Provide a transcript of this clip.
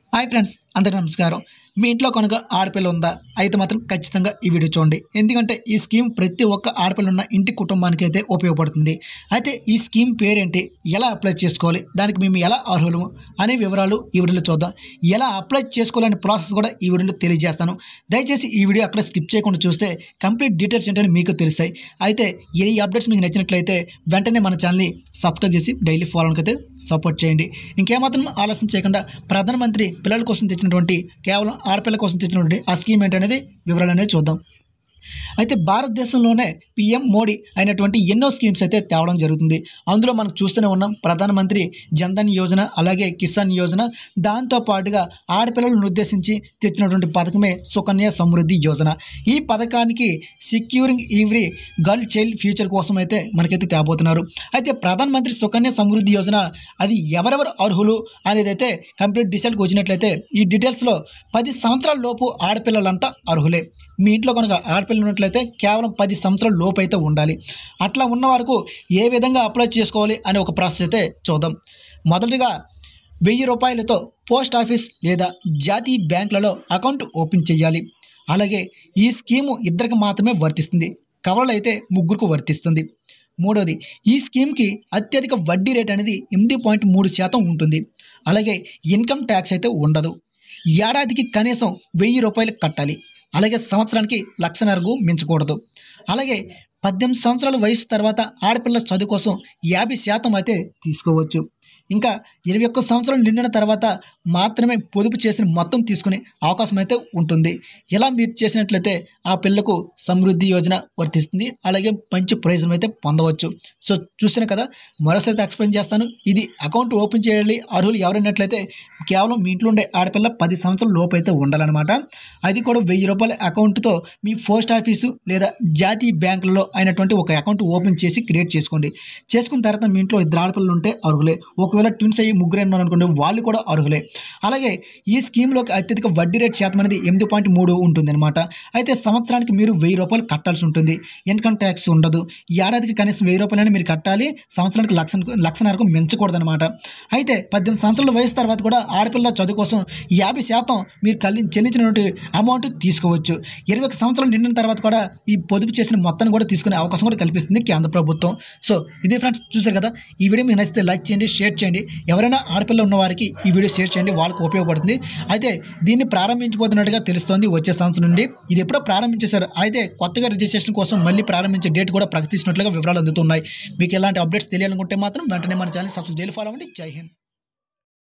hi friends అందరికీ నమస్కారం మీ ఇంట్లో కనుక ఆడపిల్ల ఉందా అయితే మాత్రం ఖచ్చితంగా ఈ వీడియో చూడండి ఎందుకంటే ఈ స్కీమ్ ప్రతి ఒక్క ఆడపిల్ల ఉన్న ఇంటి కుటుంబానికి అయితే ఉపయోగపడుతుంది అయితే ఈ స్కీమ్ పేరేంటి ఎలా అప్లై చేసుకోవాలి దానికి మేము ఎలా అర్హులము అనే వివరాలు ఈ వీడియోలో చూద్దాం ఎలా అప్లై చేసుకోవాలనే ప్రాసెస్ కూడా ఈ వీడియోలో తెలియజేస్తాను దయచేసి ఈ వీడియో అక్కడ స్కిప్ చేయకుండా చూస్తే కంప్లీట్ డీటెయిల్స్ ఏంటని మీకు తెలుస్తాయి అయితే ఈ అప్డేట్స్ మీకు నచ్చినట్లయితే వెంటనే మన ఛానల్ని సబ్స్క్రైబ్ చేసి డైలీ ఫాలోకి అయితే సపోర్ట్ చేయండి ఇంకేమాత్రం ఆలస్యం చేయకుండా ప్రధానమంత్రి పిల్లల కోసం తెచ్చినటువంటి కేవలం ఆడపిల్ల కోసం తెచ్చినటువంటి ఆ స్కీమ్ ఏంటనేది వివరాలు అనేది చూద్దాం అయితే భారతదేశంలోనే పిఎం మోడీ అయినటువంటి ఎన్నో స్కీమ్స్ అయితే తేవడం జరుగుతుంది అందులో మనం చూస్తూనే ఉన్నాం ప్రధానమంత్రి జన్ధన్ యోజన అలాగే కిసాన్ యోజన దాంతో పాటుగా ఆడపిల్లలను ఉద్దేశించి తెచ్చినటువంటి పథకమే సుకన్య సమృద్ధి యోజన ఈ పథకానికి securing every girl child future కోసం అయితే మనకైతే తేబోతున్నారు అయితే ప్రధానమంత్రి సుకన్య సమృద్ధి యోజన అది ఎవరెవరు అర్హులు అనేది అయితే కంప్లీట్ డిసైడ్కి వచ్చినట్లయితే ఈ డీటెయిల్స్లో పది సంవత్సరాల లోపు ఆడపిల్లలంతా అర్హులే మీ ఇంట్లో కనుక ఆడపిల్లలు ఉన్నట్లయితే కేవలం పది సంవత్సరాల లోపు అయితే ఉండాలి అట్లా ఉన్న వరకు ఏ విధంగా అప్లై చేసుకోవాలి అనే ఒక ప్రాసెస్ అయితే చూద్దాం మొదటిగా వెయ్యి రూపాయలతో పోస్ట్ ఆఫీస్ లేదా జాతీయ బ్యాంకులలో అకౌంట్ ఓపెన్ చేయాలి అలాగే ఈ స్కీము ఇద్దరికి మాత్రమే వర్తిస్తుంది కవలలు అయితే ముగ్గురికి వర్తిస్తుంది మూడవది ఈ స్కీమ్కి అత్యధిక వడ్డీ రేట్ అనేది ఎనిమిది పాయింట్ మూడు శాతం ఉంటుంది అలాగే ఇన్కమ్ ట్యాక్స్ అయితే ఉండదు ఏడాదికి కనీసం వెయ్యి రూపాయలు కట్టాలి అలాగే సంవత్సరానికి లక్షన్నరకు మించకూడదు అలాగే పద్దెనిమిది సంవత్సరాల వయసు తర్వాత ఆడపిల్లల చదువు కోసం యాభై శాతం అయితే తీసుకోవచ్చు ఇంకా ఇరవై ఒక్క సంవత్సరాలు నిండిన తర్వాత మాత్రమే పొదుపు చేసిన మొత్తం తీసుకునే అవకాశం అయితే ఉంటుంది ఇలా మీరు చేసినట్లయితే ఆ పిల్లకు సమృద్ధి యోజన వర్తిస్తుంది అలాగే మంచి ప్రయోజనం అయితే పొందవచ్చు సో చూసిన కదా మరోసారి ఎక్స్ప్లెయిన్ చేస్తాను ఇది అకౌంట్ ఓపెన్ చేయాలి అర్హులు ఎవరైనట్లయితే కేవలం మీ ఇంట్లో ఉండే ఆడపిల్ల పది సంవత్సరాల లోపు అయితే ఉండాలన్నమాట అది కూడా వెయ్యి రూపాయల అకౌంట్తో మీ పోస్ట్ ఆఫీసు లేదా జాతీయ బ్యాంకులలో అయినటువంటి ఒక అకౌంట్ ఓపెన్ చేసి క్రియేట్ చేసుకోండి చేసుకున్న తర్వాత మీ ఇంట్లో ఇద్దరు ఆడపిల్లలు ఉంటే అర్హులే ఒకవేళ ట్విన్స్ అయ్యి ముగ్గురు ఉన్నారు అనుకోండి వాళ్ళు కూడా అర్హులే అలాగే ఈ స్కీమ్లోకి అత్యధిక వడ్డీ రేట్ శాతం అనేది ఎనిమిది పాయింట్ మూడు ఉంటుంది అనమాట అయితే సంవత్సరానికి మీరు వెయ్యి రూపాయలు కట్టాల్సి ఉంటుంది ఇన్కమ్ ట్యాక్స్ ఉండదు ఏడాదికి కనీసం వెయ్యి రూపాయలని మీరు కట్టాలి సంవత్సరానికి లక్ష లక్షన్నరకు మించకూడదు అనమాట అయితే పద్దెనిమిది సంవత్సరాల వయసు తర్వాత కూడా ఆడపిల్ల చదువు కోసం యాభై శాతం మీరు కల్లి చెల్లించినటువంటి అమౌంట్ తీసుకోవచ్చు ఇరవై ఒక సంవత్సరాలు నిండిన తర్వాత కూడా ఈ పొదుపు చేసిన మొత్తాన్ని కూడా తీసుకునే అవకాశం కూడా కల్పిస్తుంది కేంద్ర ప్రభుత్వం సో ఇదే ఫ్రెండ్స్ చూసారు కదా ఈ వీడియో మీకు నచ్చితే లైక్ చేయండి షేర్ చేయండి ఎవరైనా ఆడపిల్ల ఉన్న వారికి ఈ వీడియో షేర్ చేయండి వాళ్ళకు ఉపయోగపడుతుంది అయితే దీన్ని ప్రారంభించబోతున్నట్టుగా తెలుస్తోంది వచ్చే సంవత్సరం నుండి ఇది ఎప్పుడో ప్రారంభించేశారు అయితే కొత్తగా రిజిస్ట్రేషన్ కోసం మళ్ళీ ప్రారంభించే డేట్ కూడా ప్రకటిస్తున్నట్లుగా వివరాలు అందుతున్నాయి మీకు ఎలాంటి అప్డేట్స్ తెలియాలనుకుంటే మాత్రం వెంటనే మన ఛానల్ సబ్స్క్రైబ్ చేయాలి ఫాలో అవ్వండి జై హింద్